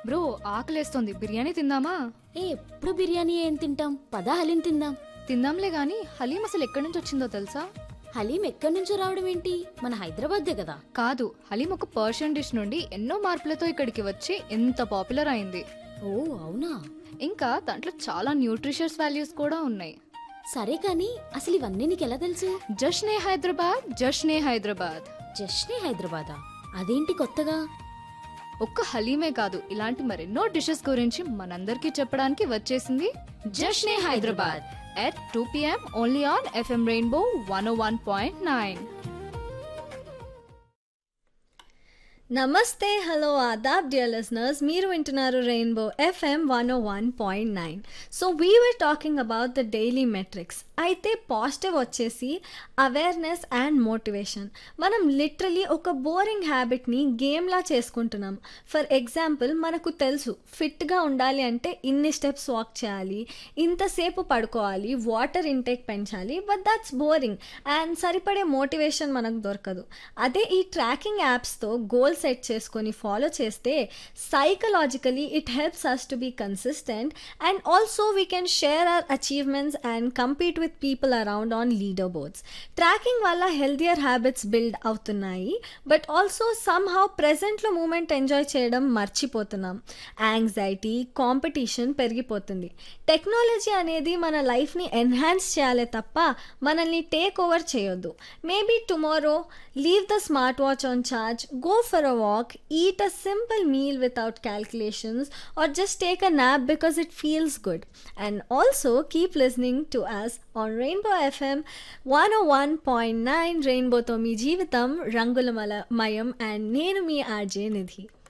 bro ఆకలేస్తోంది biryani తిందామా ఏ ఎప్పుడు బిర్యానీ ఏం తింటాం పద హలీం తిందాం తిందాంలే గాని హలీం అసలు ఎక్కడి నుంచి వచ్చిందో తెలుసా హలీం ఎక్కడి నుంచో రావడం ఏంటి మన హైదరాబాద్దే కదా కాదు హలీం ఒక పర్షియన్ డిష్ నుండి ఎన్నో మార్పులతో ఇక్కడికి వచ్చి ఎంత పాపులర్ అయింది ఓ అవునా ఇంకా దాంట్లో చాలా న్యూట్రిషియస్ వాల్యూస్ కూడా ఉన్నాయి సరే కానీ అసలు ఇవన్నీ నీకు ఎలా తెలుసు జష్నే హైదరాబాద్ జష్నే హైదరాబాద్ జస్ట్నే హైదరాబాదా అదేంటి కొత్తగా ఒక్క హలీమే కాదు ఇలాంటి మరెన్నో డిషెస్ గురించి మనందరికీ చెప్పడానికి వచ్చేసింది Jashne Hyderabad at two PM only on FM Rainbow one one point nine namaste hello adaab dear listeners మీరు వింటున్నారు Rainbow FM one o one point nine so we were talking about the daily metrics అయితే పాజిటివ్ వచ్చేసి awareness and motivation మనం literally ఒక boring హ్యాబిట్ని గేమ్లా చేసుకుంటున్నాం for example మనకు తెలుసు ఫిట్గా ఉండాలి అంటే ఇన్ని స్టెప్స్ వాక్ చేయాలి ఇంతసేపు పడుకోవాలి వాటర్ ఇంటేక్ పెంచాలి బట్ దట్స్ బోరింగ్ అండ్ సరిపడే మోటివేషన్ మనకు దొరకదు అదే ఈ ట్రాకింగ్ యాప్స్తో గోల్ సెట్ చేసుకొని ఫాలో చేస్తే psychologically it helps us to be consistent and also we can share our achievements and compete with people around on leader boards tracking వల్ల healthier habits build అవుతున్నాయి but also somehow ప్రెసెంట్లో moment enjoy చేయడం మర్చిపోతున్నాం anxiety competition పెరిగిపోతుంది technology అనేది మన లైఫ్ని enhance చేయాలి తప్ప మనల్ని టేక్ ఓవర్ చేయొద్దు maybe tomorrow leave the smart watch on charge go for a walk eat a simple meal without calculations or just take a nap because it feels good and also keep listening to us on Rainbow FM one o one point nine రెయిన్బోతో మీ జీవితం రంగుల మల మయం and నేను మీ RJ నిధి